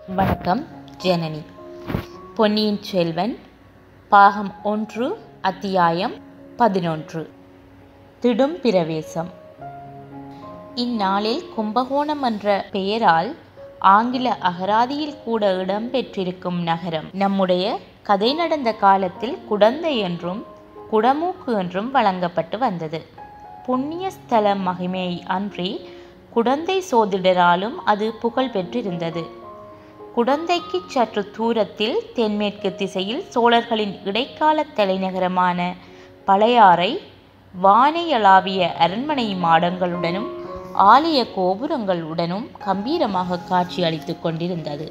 வணக்கம் ஜனனி பொன்னியின் செல்வன் பாகம் ஒன்று அத்தியாயம் பதினொன்று திடும் பிரவேசம் இந்நாளில் கும்பகோணம் என்ற பெயரால் ஆங்கில அகராதியில் கூட இடம்பெற்றிருக்கும் நகரம் நம்முடைய கதை நடந்த காலத்தில் குடந்தை என்றும் குடமூக்கு என்றும் வழங்கப்பட்டு வந்தது புண்ணிய ஸ்தல மகிமை அன்றி குடந்தை சோதிடராலும் அது புகழ் பெற்றிருந்தது குடந்தைக்கு சற்று தூரத்தில் தென்மேற்கு திசையில் சோழர்களின் இடைக்கால தலைநகரமான பழையாறை வானையளாவிய அரண்மனை மாடங்களுடனும் ஆலய கோபுரங்களுடனும் கம்பீரமாக காட்சி அளித்துக் கொண்டிருந்தது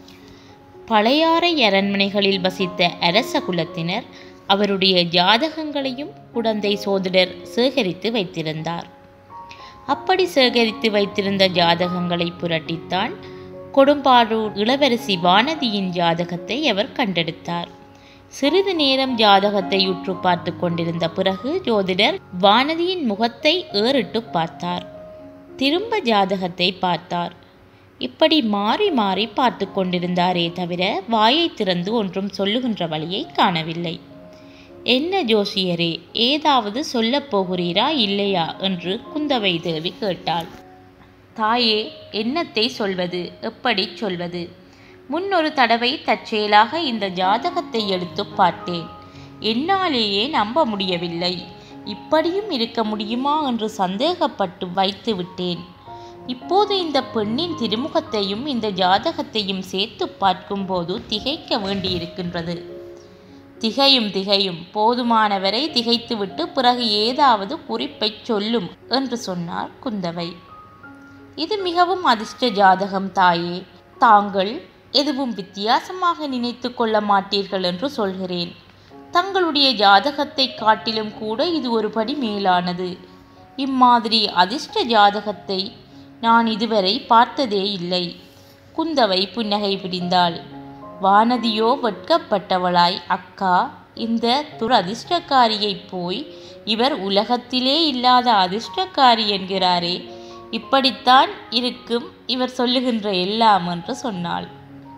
பழையாறை அரண்மனைகளில் வசித்த அரச குலத்தினர் அவருடைய ஜாதகங்களையும் குடந்தை சோதிடர் சேகரித்து வைத்திருந்தார் அப்படி சேகரித்து வைத்திருந்த ஜாதகங்களை புரட்டித்தான் கொடும்பாரூர் இளவரசி வானதியின் ஜாதகத்தை அவர் கண்டெடுத்தார் சிறிது நேரம் ஜாதகத்தை உற்று பார்த்து கொண்டிருந்த பிறகு ஜோதிடர் வானதியின் முகத்தை ஏறிட்டு பார்த்தார் திரும்ப ஜாதகத்தை பார்த்தார் இப்படி மாறி மாறி பார்த்து கொண்டிருந்தாரே தவிர வாயை திறந்து ஒன்றும் சொல்லுகின்ற வழியை காணவில்லை என்ன ஜோசியரே ஏதாவது சொல்லப் போகிறீரா இல்லையா என்று குந்தவை தேவி கேட்டாள் தாயே என்னத்தை சொல்வது எப்படி சொல்வது முன்னொரு தடவை தற்செயலாக இந்த ஜாதகத்தை எடுத்து பார்த்தேன் என்னாலேயே நம்ப முடியவில்லை இப்படியும் இருக்க முடியுமா என்று சந்தேகப்பட்டு வைத்து விட்டேன் இப்போது இந்த பெண்ணின் திருமுகத்தையும் இந்த ஜாதகத்தையும் சேர்த்து பார்க்கும்போது திகைக்க வேண்டியிருக்கின்றது திகையும் திகையும் போதுமானவரை திகைத்துவிட்டு பிறகு ஏதாவது குறிப்பைச் சொல்லும் என்று சொன்னார் குந்தவை இது மிகவும் அதிர்ஷ்ட ஜாதகம் தாயே தாங்கள் எதுவும் வித்தியாசமாக நினைத்து கொள்ள மாட்டீர்கள் என்று சொல்கிறேன் தங்களுடைய ஜாதகத்தை காட்டிலும் கூட இது ஒரு படி மேலானது இம்மாதிரி அதிர்ஷ்ட ஜாதகத்தை நான் இதுவரை பார்த்ததே இல்லை குந்தவை புன்னகை பிடிந்தாள் வானதியோ வெட்கப்பட்டவளாய் அக்கா இந்த துரதிர்ஷ்டக்காரியை போய் இவர் உலகத்திலே இல்லாத அதிர்ஷ்டக்காரி என்கிறாரே இப்படித்தான் இருக்கும் இவர் சொல்லுகின்ற எல்லாம் என்று சொன்னாள்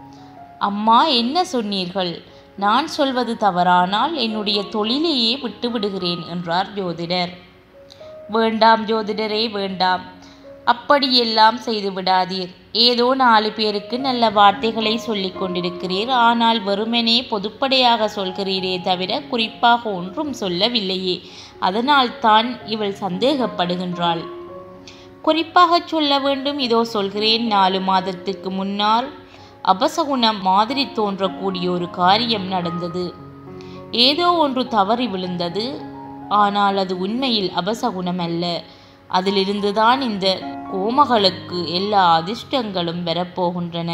அம்மா என்ன சொன்னீர்கள் நான் சொல்வது தவறானால் என்னுடைய தொழிலையே விட்டுவிடுகிறேன் என்றார் ஜோதிடர் வேண்டாம் ஜோதிடரே வேண்டாம் அப்படியெல்லாம் செய்து விடாதீர் ஏதோ நாலு பேருக்கு நல்ல வார்த்தைகளை சொல்லிக் கொண்டிருக்கிறீர் ஆனால் வெறுமனே பொதுப்படையாக சொல்கிறீரே தவிர குறிப்பாக ஒன்றும் சொல்லவில்லையே அதனால் தான் இவள் சந்தேகப்படுகின்றாள் குறிப்பாக சொல்ல வேண்டும் இதோ சொல்கிறேன் நாலு மாதத்துக்கு முன்னால் அபசகுணம் மாதிரி தோன்றக்கூடிய ஒரு காரியம் நடந்தது ஏதோ ஒன்று தவறி விழுந்தது ஆனால் அது உண்மையில் அபசகுணம் அல்ல அதிலிருந்துதான் இந்த கோமகளுக்கு எல்லா அதிர்ஷ்டங்களும் வரப்போகின்றன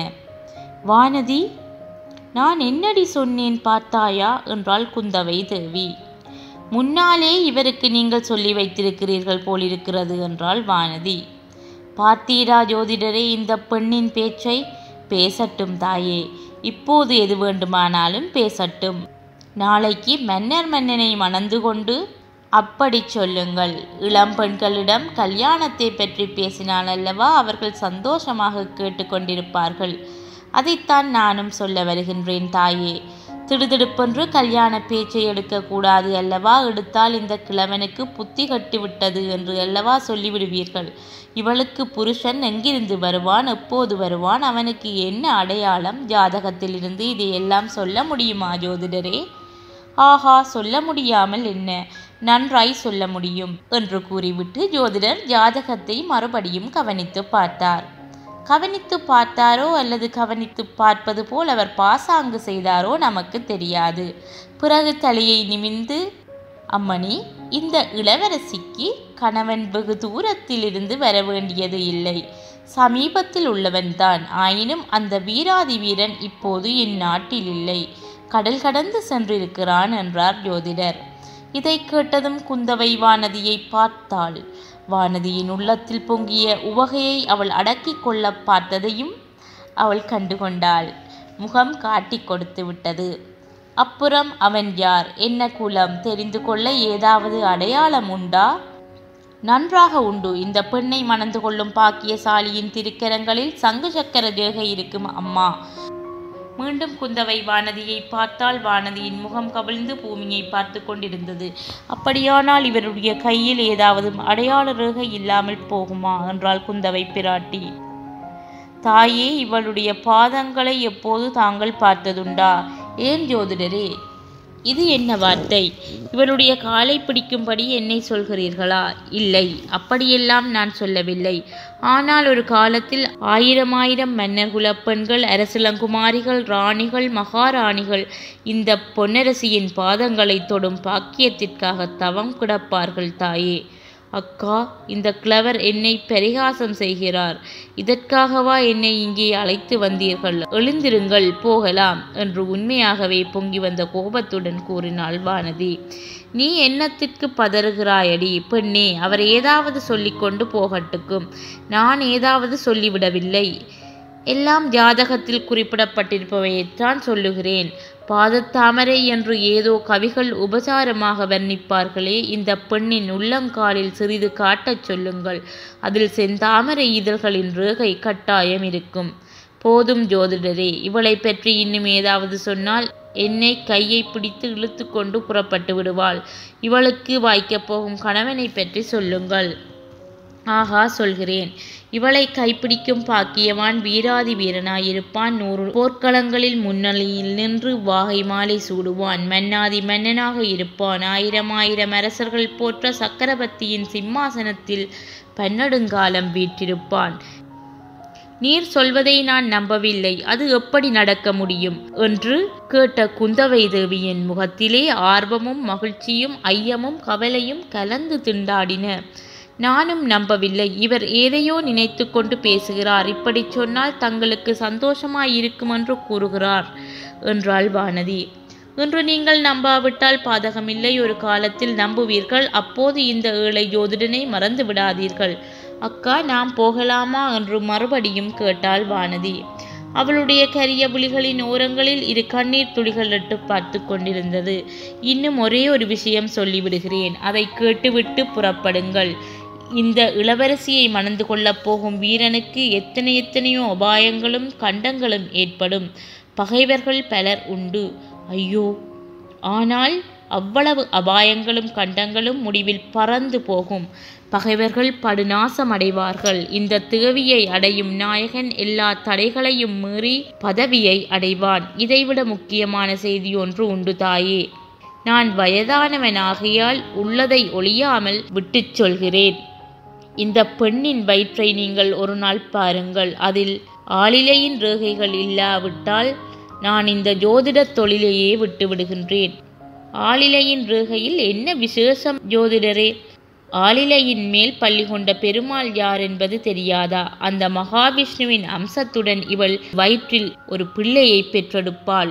வானதி நான் என்னடி சொன்னேன் பார்த்தாயா என்றாள் குந்தவை தேவி முன்னாலே இவருக்கு நீங்கள் சொல்லி வைத்திருக்கிறீர்கள் போலிருக்கிறது என்றாள் வானதி பார்த்தீரா ஜோதிடரே இந்த பெண்ணின் பேச்சை பேசட்டும் தாயே இப்போது எது வேண்டுமானாலும் பேசட்டும் நாளைக்கு மன்னர் மன்னனை மணந்து கொண்டு அப்படி சொல்லுங்கள் இளம் பெண்களிடம் கல்யாணத்தை பற்றி பேசினால் அல்லவா அவர்கள் சந்தோஷமாக கேட்டுக்கொண்டிருப்பார்கள் அதைத்தான் நானும் சொல்ல வருகின்றேன் தாயே திடுதிடுப்பென்று கல்யாண பேச்சை எடுக்கக்கூடாது அல்லவா எடுத்தால் இந்த கிழவனுக்கு புத்தி கட்டிவிட்டது என்று அல்லவா சொல்லிவிடுவீர்கள் இவளுக்கு புருஷன் எங்கிருந்து வருவான் எப்போது வருவான் அவனுக்கு என்ன அடையாளம் ஜாதகத்திலிருந்து இதையெல்லாம் சொல்ல முடியுமா ஜோதிடரே ஆஹா சொல்ல முடியாமல் என்ன நன்றாய் சொல்ல முடியும் என்று கூறிவிட்டு ஜோதிடர் ஜாதகத்தை மறுபடியும் கவனித்து பார்த்தார் கவனித்து பார்த்தாரோ அல்லது கவனித்து பார்ப்பது போல் அவர் பாசாங்கு செய்தாரோ நமக்கு தெரியாது பிறகு தலையை நிமிந்து அம்மணி இந்த இளவரசிக்கு கணவன் வெகு தூரத்திலிருந்து வர வேண்டியது இல்லை சமீபத்தில் உள்ளவன்தான் ஆயினும் அந்த வீராதி வீரன் இப்போது என் நாட்டில் இல்லை கடல் கடந்து சென்றிருக்கிறான் என்றார் ஜோதிடர் இதை கேட்டதும் குந்தவை வானதியை பார்த்தாள் வானதியின் உள்ளத்தில் பொங்கிய உவகையை அவள் அடக்கி கொள்ள பார்த்ததையும் அவள் கண்டுகொண்டாள் முகம் காட்டி கொடுத்து விட்டது அப்புறம் அவன் யார் என்ன குலம் தெரிந்து கொள்ள ஏதாவது அடையாளம் உண்டா நன்றாக உண்டு இந்த பெண்ணை மணந்து கொள்ளும் பாக்கியசாலியின் திருக்கரங்களில் சங்கு சக்கர ஜேகை இருக்கும் அம்மா மீண்டும் குந்தவை வானதியை பார்த்தால் வானதியின் முகம் கவிழ்ந்து பூமியை பார்த்து கொண்டிருந்தது அப்படியானால் இவருடைய கையில் ஏதாவது அடையாள ரேகை இல்லாமல் போகுமா என்றாள் குந்தவை பிராட்டி தாயே இவளுடைய பாதங்களை எப்போது தாங்கள் பார்த்ததுண்டா ஏன் ஜோதிடரே இது என்ன வார்த்தை இவளுடைய காலை பிடிக்கும்படி என்னை சொல்கிறீர்களா இல்லை அப்படியெல்லாம் நான் சொல்லவில்லை ஆனால் ஒரு காலத்தில் ஆயிரம் ஆயிரம் மன்னர்குல பெண்கள் அரசிலங்குமாரிகள் ராணிகள் மகாராணிகள் இந்த பொன்னரசியின் பாதங்களை தொடும் பாக்கியத்திற்காக தவம் கிடப்பார்கள் தாயே அக்கா இந்த கிளவர் என்னை பரிகாசம் செய்கிறார் இதற்காகவா என்னை இங்கே அழைத்து வந்தீர்கள் எழுந்திருங்கள் போகலாம் என்று உண்மையாகவே பொங்கி வந்த கோபத்துடன் கூறினாள் வானதி நீ என்னத்திற்கு பதறுகிறாயடி பெண்ணே அவர் ஏதாவது சொல்லிக்கொண்டு போகட்டுக்கும் நான் ஏதாவது சொல்லிவிடவில்லை எல்லாம் ஜாதகத்தில் குறிப்பிடப்பட்டிருப்பவையைத்தான் சொல்லுகிறேன் பாதத்தாமரை என்று ஏதோ கவிகள் உபசாரமாக வர்ணிப்பார்களே இந்த பெண்ணின் உள்ளங்காலில் சிறிது காட்டச் சொல்லுங்கள் அதில் செந்தாமரை இதழ்களின் ரேகை கட்டாயம் இருக்கும் போதும் ஜோதிடரே இவளை பற்றி இன்னும் ஏதாவது சொன்னால் என்னை கையை பிடித்து இழுத்து கொண்டு புறப்பட்டு விடுவாள் இவளுக்கு வாய்க்கப் போகும் கணவனை பற்றி சொல்லுங்கள் ஆஹா சொல்கிறேன் இவளை கைப்பிடிக்கும் பாக்கியவான் வீராதி வீரனாயிருப்பான் நூறு போர்க்களங்களில் முன்னணியில் நின்று வாகை மாலை சூடுவான் மன்னாதி மன்னனாக இருப்பான் ஆயிரம் ஆயிரம் அரசர்கள் போற்ற சக்கரவர்த்தியின் சிம்மாசனத்தில் பன்னெடுங்காலம் வீற்றிருப்பான் நீர் சொல்வதை நான் நம்பவில்லை அது எப்படி நடக்க முடியும் என்று கேட்ட குந்தவை தேவியின் முகத்திலே ஆர்வமும் மகிழ்ச்சியும் ஐயமும் கவலையும் கலந்து திண்டாடின நானும் நம்பவில்லை இவர் ஏதையோ நினைத்து கொண்டு பேசுகிறார் இப்படி சொன்னால் தங்களுக்கு சந்தோஷமாயிருக்கும் என்று கூறுகிறார் என்றாள் வானதி இன்று நீங்கள் நம்பாவிட்டால் பாதகமில்லை ஒரு காலத்தில் நம்புவீர்கள் அப்போது இந்த ஏழை ஜோதிடனை மறந்து விடாதீர்கள் அக்கா நாம் போகலாமா என்று மறுபடியும் கேட்டாள் வானதி அவளுடைய கரிய புலிகளின் ஓரங்களில் இரு கண்ணீர் துளிகள் இட்டு பார்த்து கொண்டிருந்தது இன்னும் ஒரே ஒரு விஷயம் சொல்லிவிடுகிறேன் அதை கேட்டுவிட்டு புறப்படுங்கள் இந்த இளவரசியை மணந்து கொள்ளப் போகும் வீரனுக்கு எத்தனை எத்தனையோ அபாயங்களும் கண்டங்களும் ஏற்படும் பகைவர்கள் பலர் உண்டு ஐயோ ஆனால் அவ்வளவு அபாயங்களும் கண்டங்களும் முடிவில் பறந்து போகும் பகைவர்கள் படுநாசம் அடைவார்கள் இந்த தேவியை அடையும் நாயகன் எல்லா தடைகளையும் மீறி பதவியை அடைவான் இதைவிட முக்கியமான செய்தி ஒன்று உண்டு தாயே நான் வயதானவனாகையால் உள்ளதை ஒழியாமல் விட்டுச் சொல்கிறேன் இந்த பெண்ணின் வயிற்றை நீங்கள் ஒரு நாள் பாருங்கள் அதில் ஆளிலையின் ரேகைகள் இல்லாவிட்டால் நான் இந்த ஜோதிடத் தொழிலையே விட்டு விடுகின்றேன் ஆளிலையின் ரேகையில் என்ன விசேஷம் ஜோதிடரே ஆளிலையின் மேல் பள்ளி கொண்ட பெருமாள் யார் என்பது தெரியாதா அந்த மகாவிஷ்ணுவின் அம்சத்துடன் இவள் வயிற்றில் ஒரு பிள்ளையை பெற்றெடுப்பாள்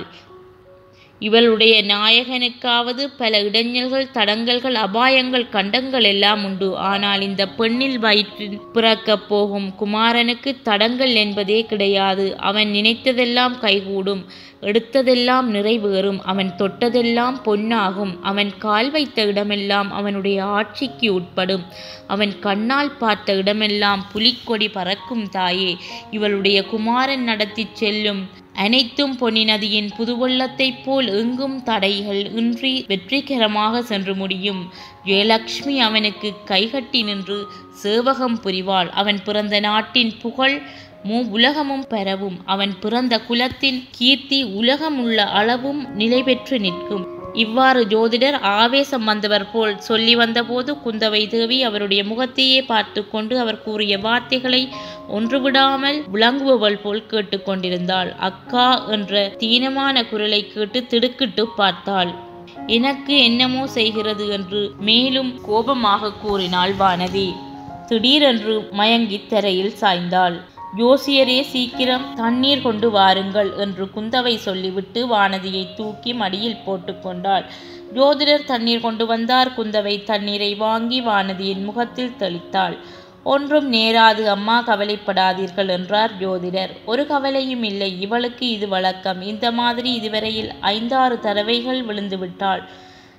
இவளுடைய நாயகனுக்காவது பல இடைஞ்சல்கள் தடங்கல்கள் அபாயங்கள் கண்டங்கள் எல்லாம் உண்டு ஆனால் இந்த பெண்ணில் வயிற்றில் பிறக்கப் போகும் குமாரனுக்கு தடங்கள் என்பதே கிடையாது அவன் நினைத்ததெல்லாம் கைகூடும் எடுத்ததெல்லாம் நிறைவேறும் அவன் தொட்டதெல்லாம் பொன்னாகும் அவன் கால் வைத்த இடமெல்லாம் அவனுடைய ஆட்சிக்கு உட்படும் அவன் கண்ணால் பார்த்த இடமெல்லாம் புலிக்கொடி பறக்கும் தாயே இவளுடைய குமாரன் நடத்திச் செல்லும் அனைத்தும் பொன்னி நதியின் புதுவெள்ளத்தைப் போல் எங்கும் தடைகள் இன்றி வெற்றிகரமாக சென்று முடியும் ஜெயலக்ஷ்மி அவனுக்கு கைகட்டி நின்று சேவகம் புரிவாள் அவன் பிறந்த நாட்டின் புகழ் மூ உலகமும் பரவும் அவன் பிறந்த குலத்தின் கீர்த்தி உலகமுள்ள அளவும் நிலை பெற்று நிற்கும் இவ்வாறு ஜோதிடர் ஆவேசம் வந்தவர் போல் சொல்லி வந்தபோது குந்தவை தேவி அவருடைய முகத்தையே பார்த்து கொண்டு அவர் கூறிய வார்த்தைகளை ஒன்றுவிடாமல் விளங்குபவள் போல் கேட்டுக்கொண்டிருந்தாள் அக்கா என்ற தீனமான குரலை கேட்டு திடுக்கிட்டு பார்த்தாள் எனக்கு என்னமோ செய்கிறது என்று மேலும் கோபமாக கூறினாள் வானதி திடீரென்று மயங்கி தரையில் சாய்ந்தாள் ஜோசியரே சீக்கிரம் தண்ணீர் கொண்டு வாருங்கள் என்று குந்தவை சொல்லிவிட்டு வானதியை தூக்கி மடியில் போட்டுக்கொண்டாள் ஜோதிடர் தண்ணீர் கொண்டு வந்தார் குந்தவை தண்ணீரை வாங்கி வானதியின் முகத்தில் தெளித்தாள் ஒன்றும் நேராது அம்மா கவலைப்படாதீர்கள் என்றார் ஜோதிடர் ஒரு கவலையும் இல்லை இவளுக்கு இது வழக்கம் இந்த மாதிரி இதுவரையில் ஐந்தாறு தடவைகள் விழுந்து விட்டாள்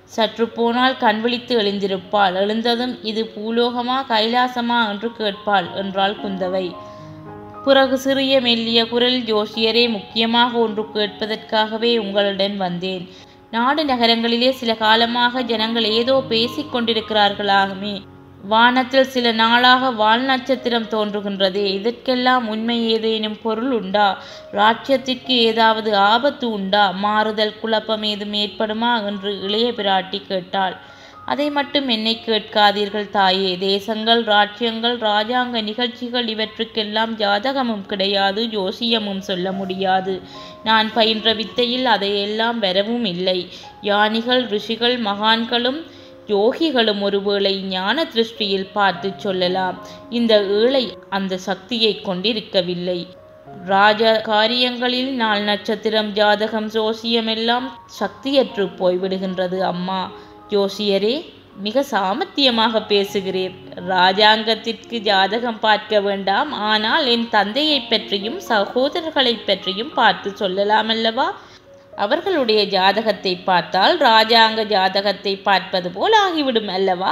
சற்று போனால் கண் விழித்து எழுந்திருப்பாள் எழுந்ததும் இது பூலோகமா கைலாசமா என்று கேட்பாள் என்றாள் குந்தவை பிறகு சிறிய மெல்லிய குரல் ஜோசியரே முக்கியமாக ஒன்று கேட்பதற்காகவே உங்களுடன் வந்தேன் நாடு நகரங்களிலே சில காலமாக ஜனங்கள் ஏதோ பேசிக் கொண்டிருக்கிறார்களாகுமே வானத்தில் சில நாளாக வால் நட்சத்திரம் தோன்றுகின்றதே இதற்கெல்லாம் உண்மை ஏதேனும் பொருள் உண்டா ராஜ்யத்திற்கு ஏதாவது ஆபத்து உண்டா மாறுதல் குழப்பம் ஏதும் ஏற்படுமா என்று இளைய பிராட்டி கேட்டாள் அதை மட்டும் என்னை கேட்காதீர்கள் தாயே தேசங்கள் ராஜ்யங்கள் ராஜாங்க நிகழ்ச்சிகள் இவற்றுக்கெல்லாம் ஜாதகமும் கிடையாது ஜோசியமும் சொல்ல முடியாது நான் பயின்ற வித்தையில் அதையெல்லாம் வரவும் இல்லை யானிகள் ரிஷிகள் மகான்களும் யோகிகளும் ஒருவேளை ஞான திருஷ்டியில் பார்த்து சொல்லலாம் இந்த ஏழை அந்த சக்தியை கொண்டிருக்கவில்லை ராஜ காரியங்களில் நாள் நட்சத்திரம் ஜாதகம் ஜோசியமெல்லாம் சக்தியற்று போய்விடுகின்றது அம்மா ஜோசியரே மிக சாமர்த்தியமாக பேசுகிறீர் ராஜாங்கத்திற்கு ஜாதகம் பார்க்க வேண்டாம் ஆனால் என் தந்தையைப் பற்றியும் சகோதரர்களைப் பற்றியும் பார்த்து சொல்லலாம் அல்லவா அவர்களுடைய ஜாதகத்தை பார்த்தால் ராஜாங்க ஜாதகத்தை பார்ப்பது போல் ஆகிவிடும் அல்லவா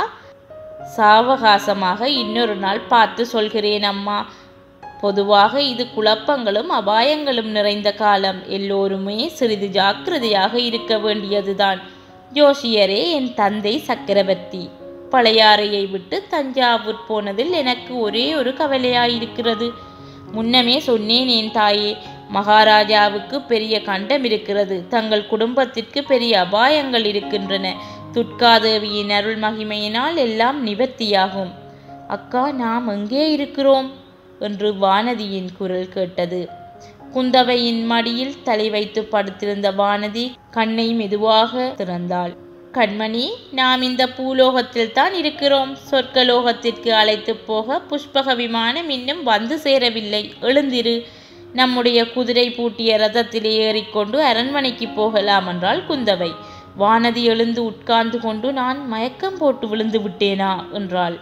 சாவகாசமாக இன்னொரு நாள் பார்த்து சொல்கிறேன் அம்மா பொதுவாக இது குழப்பங்களும் அபாயங்களும் நிறைந்த காலம் எல்லோருமே சிறிது ஜாக்கிரதையாக இருக்க வேண்டியதுதான் ஜோசியரே என் தந்தை சக்கரவர்த்தி பழையாறையை விட்டு தஞ்சாவூர் போனதில் எனக்கு ஒரே ஒரு கவலையாயிருக்கிறது முன்னமே சொன்னேன் என் தாயே மகாராஜாவுக்கு பெரிய கண்டம் இருக்கிறது தங்கள் குடும்பத்திற்கு பெரிய அபாயங்கள் இருக்கின்றன துர்காதேவியின் அருள் மகிமையினால் எல்லாம் நிவர்த்தியாகும் அக்கா நாம் எங்கே இருக்கிறோம் என்று வானதியின் குரல் கேட்டது குந்தவையின் மடியில் தலை வைத்து படுத்திருந்த வானதி கண்ணை மெதுவாக திறந்தாள் கண்மணி நாம் இந்த பூலோகத்தில் தான் இருக்கிறோம் சொர்க்கலோகத்திற்கு அழைத்து போக புஷ்பக விமானம் இன்னும் வந்து சேரவில்லை எழுந்திரு நம்முடைய குதிரை பூட்டிய ரதத்திலே ஏறிக்கொண்டு அரண்மனைக்கு போகலாம் என்றாள் குந்தவை வானதி எழுந்து உட்கார்ந்து கொண்டு நான் மயக்கம் போட்டு விழுந்து விட்டேனா என்றாள்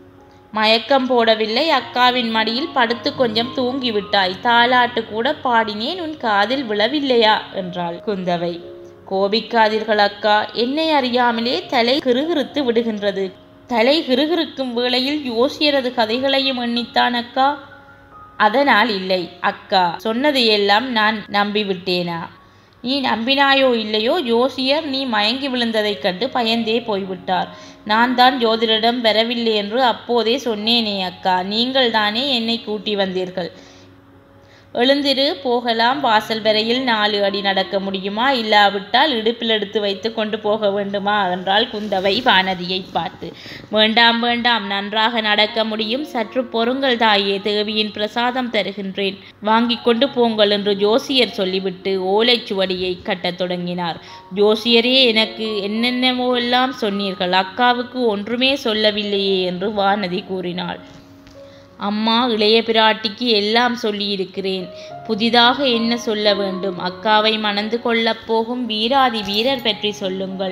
மயக்கம் போடவில்லை அக்காவின் மடியில் படுத்து கொஞ்சம் தூங்கிவிட்டாய் தாலாட்டு கூட பாடினேன் உன் காதில் விழவில்லையா என்றாள் குந்தவை கோபிக்காதீர்கள் அக்கா என்னை அறியாமலே தலை கிறுகிறுத்து விடுகின்றது தலை கிறுகிறுக்கும் வேளையில் யோசியரது கதைகளையும் எண்ணித்தான் அக்கா அதனால் இல்லை அக்கா சொன்னதையெல்லாம் நான் நம்பிவிட்டேனா நீ நம்பினாயோ இல்லையோ ஜோசியர் நீ மயங்கி விழுந்ததைக் கண்டு பயந்தே போய்விட்டார் நான் தான் ஜோதிடரிடம் வரவில்லை என்று அப்போதே சொன்னேனே அக்கா நீங்கள் தானே என்னை கூட்டி வந்தீர்கள் எழுந்திரு போகலாம் வாசல் வரையில் நாலு அடி நடக்க முடியுமா இல்லாவிட்டால் இடுப்பில் எடுத்து வைத்து கொண்டு போக வேண்டுமா என்றாள் குந்தவை வானதியை பார்த்து வேண்டாம் வேண்டாம் நன்றாக நடக்க முடியும் சற்று பொறுங்கள் தாயே தேவியின் பிரசாதம் தருகின்றேன் வாங்கி கொண்டு போங்கள் என்று ஜோசியர் சொல்லிவிட்டு ஓலைச்சுவடியை கட்டத் தொடங்கினார் ஜோசியரே எனக்கு என்னென்னவோ எல்லாம் சொன்னீர்கள் அக்காவுக்கு ஒன்றுமே சொல்லவில்லையே என்று வானதி கூறினாள் அம்மா இளைய பிராட்டிக்கு எல்லாம் சொல்லியிருக்கிறேன் புதிதாக என்ன சொல்ல வேண்டும் அக்காவை மணந்து கொள்ளப் போகும் வீராதி வீரர் பற்றி சொல்லுங்கள்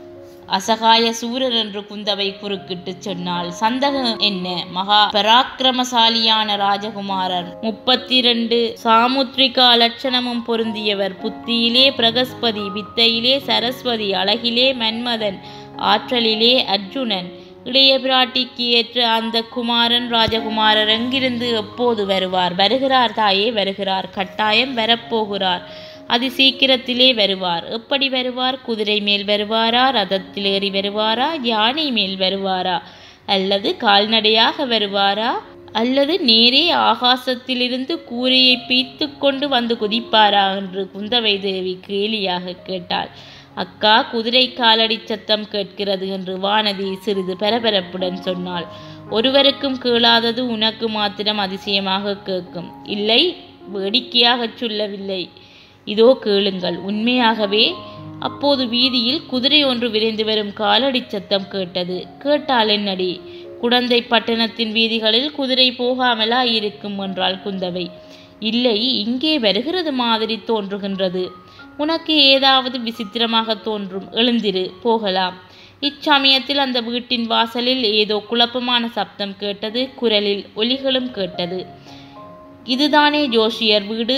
அசகாய சூரர் என்று குந்தவை குறுக்கிட்டு சொன்னாள் சந்தகம் என்ன மகா பராக்கிரமசாலியான ராஜகுமாரர் முப்பத்தி இரண்டு சாமுத்ரிகா லட்சணமும் பொருந்தியவர் புத்தியிலே பிரகஸ்பதி வித்தையிலே சரஸ்வதி அழகிலே மன்மதன் ஆற்றலிலே அர்ஜுனன் இளைய பிராட்டிக்கு ஏற்ற அந்த குமாரன் ராஜகுமாரர் எங்கிருந்து எப்போது வருவார் வருகிறார் தாயே வருகிறார் கட்டாயம் வரப்போகிறார் அதி சீக்கிரத்திலே வருவார் எப்படி வருவார் குதிரை மேல் வருவாரா ரதத்தில் ஏறி வருவாரா யானை மேல் வருவாரா அல்லது கால்நடையாக வருவாரா அல்லது நேரே ஆகாசத்திலிருந்து கூரையை பீத்து கொண்டு வந்து குதிப்பாரா என்று குந்தவை தேவி கேலியாக கேட்டாள் அக்கா குதிரை காலடி சத்தம் கேட்கிறது என்று வானதி சிறிது பரபரப்புடன் சொன்னாள் ஒருவருக்கும் கேளாதது உனக்கு மாத்திரம் அதிசயமாக கேட்கும் இல்லை வேடிக்கையாகச் சொல்லவில்லை இதோ கேளுங்கள் உண்மையாகவே அப்போது வீதியில் குதிரை ஒன்று விரைந்து வரும் காலடி சத்தம் கேட்டது கேட்டால் என்னடி குடந்தை பட்டணத்தின் வீதிகளில் குதிரை போகாமலா இருக்கும் என்றாள் குந்தவை இல்லை இங்கே வருகிறது மாதிரி தோன்றுகின்றது உனக்கு ஏதாவது விசித்திரமாக தோன்றும் எழுந்திரு போகலாம் இச்சமயத்தில் அந்த வீட்டின் வாசலில் ஏதோ குழப்பமான சப்தம் கேட்டது குரலில் ஒலிகளும் கேட்டது இதுதானே ஜோஷியர் வீடு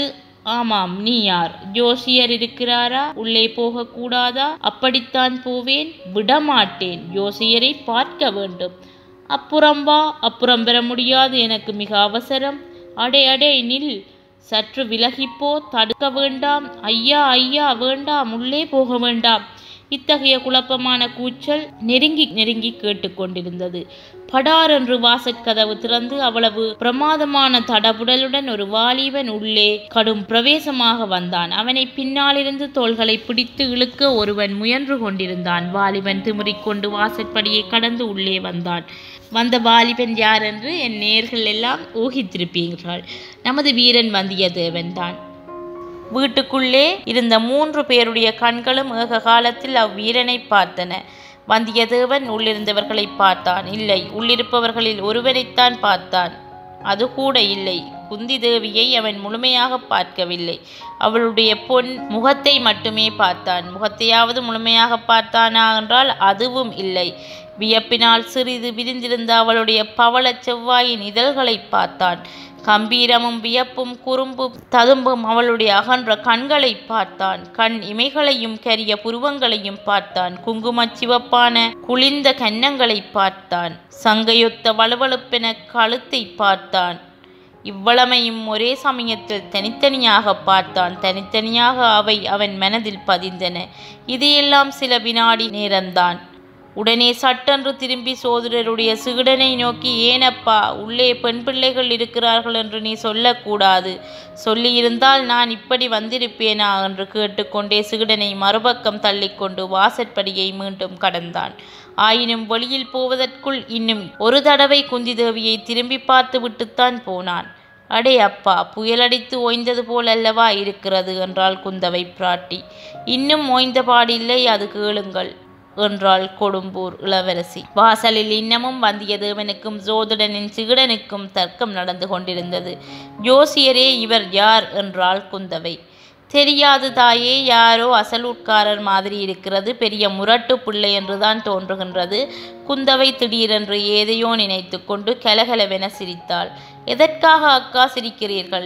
ஆமாம் நீ யார் ஜோசியர் இருக்கிறாரா உள்ளே போக கூடாதா அப்படித்தான் போவேன் விடமாட்டேன் ஜோசியரை பார்க்க வேண்டும் அப்புறம் வா அப்புறம் பெற முடியாது எனக்கு மிக அவசரம் அடே அடே நில் சற்று விலகிப்போ தடுக்க வேண்டாம் ஐயா ஐயா வேண்டாம் உள்ளே போக வேண்டாம் இத்தகைய குழப்பமான கூச்சல் நெருங்கி நெருங்கி கேட்டுக்கொண்டிருந்தது படார் என்று வாசற்கதவு திறந்து அவ்வளவு பிரமாதமான தடபுடலுடன் ஒரு வாலிபன் உள்ளே கடும் பிரவேசமாக வந்தான் அவனை பின்னாலிருந்து தோள்களை பிடித்து இழுக்க ஒருவன் முயன்று கொண்டிருந்தான் வாலிபன் திமிறிக்கொண்டு வாசற்படியை கடந்து உள்ளே வந்தான் வந்த வாலிபன் யார் என்று என் நேர்கள் எல்லாம் ஊகித்திருப்பீர்கள் நமது வீரன் வந்தியத்தேவன் தான் வீட்டுக்குள்ளே இருந்த மூன்று பேருடைய கண்களும் ஏக காலத்தில் அவ்வீரனை பார்த்தன வந்தியத்தேவன் உள்ளிருந்தவர்களை பார்த்தான் இல்லை உள்ளிருப்பவர்களில் ஒருவனைத்தான் பார்த்தான் அது கூட இல்லை குந்தி தேவியை அவன் முழுமையாக பார்க்கவில்லை அவளுடைய பொன் முகத்தை மட்டுமே பார்த்தான் முகத்தையாவது முழுமையாக பார்த்தானா என்றால் அதுவும் இல்லை வியப்பினால் சிறிது விரிந்திருந்த அவளுடைய பவளச் செவ்வாயின் இதழ்களை பார்த்தான் கம்பீரமும் வியப்பும் குறும்பும் ததும்பும் அவளுடைய அகன்ற கண்களை பார்த்தான் கண் இமைகளையும் கரிய புருவங்களையும் பார்த்தான் குங்குமச் சிவப்பான குளிர்ந்த கன்னங்களை பார்த்தான் சங்கையொத்த வலுவழுப்பென கழுத்தை பார்த்தான் இவ்வளமையும் ஒரே சமயத்தில் தனித்தனியாக பார்த்தான் தனித்தனியாக அவை அவன் மனதில் பதிந்தன இதையெல்லாம் சில வினாடி நேரம்தான் உடனே சட்டென்று திரும்பி சோதரருடைய சிகுடனை நோக்கி ஏனப்பா உள்ளே பெண் பிள்ளைகள் இருக்கிறார்கள் என்று நீ சொல்லக்கூடாது சொல்லியிருந்தால் நான் இப்படி வந்திருப்பேனா என்று கேட்டுக்கொண்டே சிகுடனை மறுபக்கம் தள்ளிக்கொண்டு வாசற்படியை மீண்டும் கடந்தான் ஆயினும் வெளியில் போவதற்குள் இன்னும் ஒரு தடவை குந்தி தேவியை திரும்பி பார்த்து விட்டுத்தான் போனான் அடே அப்பா புயலடித்து ஓய்ந்தது போல் அல்லவா இருக்கிறது என்றாள் குந்தவை பிராட்டி இன்னும் ஓய்ந்தபாடில்லை அது கேளுங்கள் என்றாள் கொடும்பூர் இளவரசி வாசலில் இன்னமும் வந்தியத்தேவனுக்கும் ஜோதிடனின் சிகடனுக்கும் தர்க்கம் நடந்து கொண்டிருந்தது ஜோசியரே இவர் யார் என்றாள் குந்தவை தெரியாது தாயே யாரோ அசலூட்காரர் மாதிரி இருக்கிறது பெரிய முரட்டு பிள்ளை என்றுதான் தோன்றுகின்றது குந்தவை திடீரென்று ஏதையோ நினைத்து கொண்டு கலகலவென சிரித்தாள் எதற்காக அக்கா சிரிக்கிறீர்கள்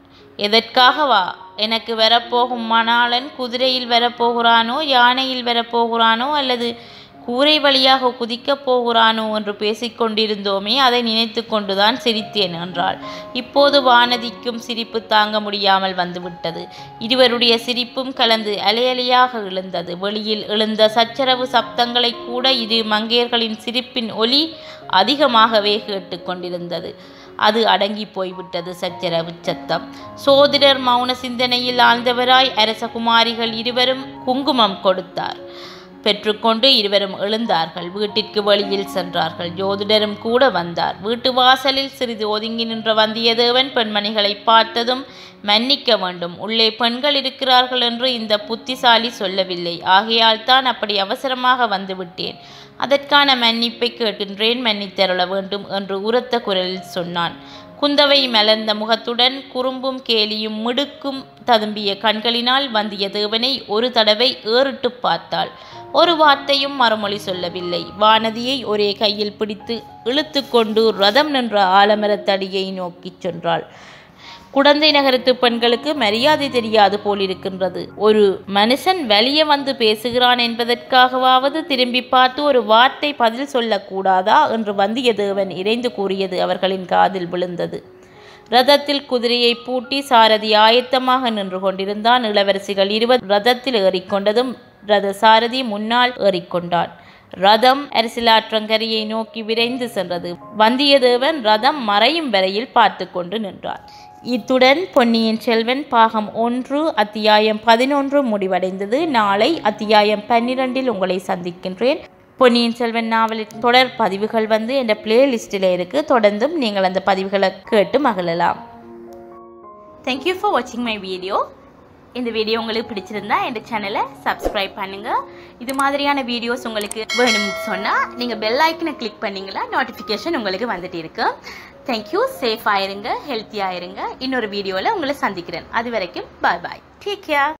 எதற்காகவா எனக்கு வரப்போகும் மணாளன் குதிரையில் வரப்போகிறானோ யானையில் வரப்போகிறானோ அல்லது கூரை வழியாக குதிக்கப் போகிறானோ என்று பேசிக்கொண்டிருந்தோமே அதை நினைத்து கொண்டுதான் சிரித்தேன் என்றாள் இப்போது வானதிக்கும் சிரிப்பு தாங்க முடியாமல் வந்துவிட்டது இருவருடைய சிரிப்பும் கலந்து அலையலையாக எழுந்தது வெளியில் எழுந்த சச்சரவு சப்தங்களை கூட இது மங்கையர்களின் சிரிப்பின் ஒலி அதிகமாகவே கேட்டுக்கொண்டிருந்தது அது அடங்கி போய்விட்டது சச்சரவு சத்தம் சோதிடர் மௌன சிந்தனையில் ஆழ்ந்தவராய் அரசகுமாரிகள் இருவரும் குங்குமம் கொடுத்தார் பெற்றுக்கொண்டு இருவரும் எழுந்தார்கள் வீட்டிற்கு வெளியில் சென்றார்கள் ஜோதிடரும் கூட வந்தார் வீட்டு வாசலில் சிறிது ஒதுங்கி நின்ற வந்தியத்தேவன் பெண்மணிகளை பார்த்ததும் மன்னிக்க வேண்டும் உள்ளே பெண்கள் இருக்கிறார்கள் என்று இந்த புத்திசாலி சொல்லவில்லை ஆகையால் தான் அப்படி அவசரமாக வந்துவிட்டேன் அதற்கான மன்னிப்பை கேட்கின்றேன் மன்னித்தருள வேண்டும் என்று உரத்த குரலில் சொன்னான் குந்தவை மலர்ந்த முகத்துடன் குறும்பும் கேலியும் மிடுக்கும் ததும்பிய கண்களினால் வந்தியத்தேவனை ஒரு தடவை ஏறிட்டு பார்த்தாள் ஒரு வார்த்தையும் மறுமொழி சொல்லவில்லை வானதியை ஒரே கையில் பிடித்து இழுத்து கொண்டு ரதம் நின்ற ஆலமரத்தடியை நோக்கிச் சென்றாள் குடந்தை நகரத்து பெண்களுக்கு மரியாதை தெரியாது போலிருக்கின்றது ஒரு மனுஷன் வெளியே வந்து பேசுகிறான் என்பதற்காகவாவது திரும்பி பார்த்து ஒரு வார்த்தை பதில் சொல்லக்கூடாதா என்று வந்தியத்தேவன் இறைந்து கூறியது அவர்களின் காதில் விழுந்தது ரதத்தில் குதிரையை பூட்டி சாரதி ஆயத்தமாக நின்று கொண்டிருந்தான் இளவரசிகள் இருவர் ரதத்தில் ஏறிக்கொண்டதும் ரத சாரதி முன்னால் ஏறிக்கொண்டான் ரதம் அரசிலாற்றங்கரையை நோக்கி விரைந்து சென்றது வந்தியத்தேவன் ரதம் மறையும் வரையில் பார்த்து கொண்டு நின்றான் இத்துடன் பொன்னியின் செல்வன் பாகம் ஒன்று அத்தியாயம் பதினொன்று முடிவடைந்தது நாளை அத்தியாயம் பன்னிரெண்டில் உங்களை சந்திக்கின்றேன் பொன்னியின் செல்வன் நாவலின் தொடர் பதிவுகள் வந்து என்ற பிளேலிஸ்டில் இருக்குது தொடர்ந்தும் நீங்கள் அந்த பதிவுகளை கேட்டு மகிழலாம் தேங்க்யூ ஃபார் வாட்சிங் மை வீடியோ இந்த வீடியோ உங்களுக்கு பிடிச்சிருந்தா என் சேனலை சப்ஸ்கிரைப் பண்ணுங்கள் இது மாதிரியான வீடியோஸ் உங்களுக்கு வேணும்னு சொன்னால் நீங்கள் பெல் ஐக்கனை கிளிக் பண்ணிங்களா நோட்டிஃபிகேஷன் உங்களுக்கு வந்துட்டு இருக்கு தேங்க்யூ சேஃபாக இருங்க ஹெல்த்தியாக இருங்க இன்னொரு வீடியோவில் உங்களை சந்திக்கிறேன் அது வரைக்கும் பாய் பாய் டேக் கேர்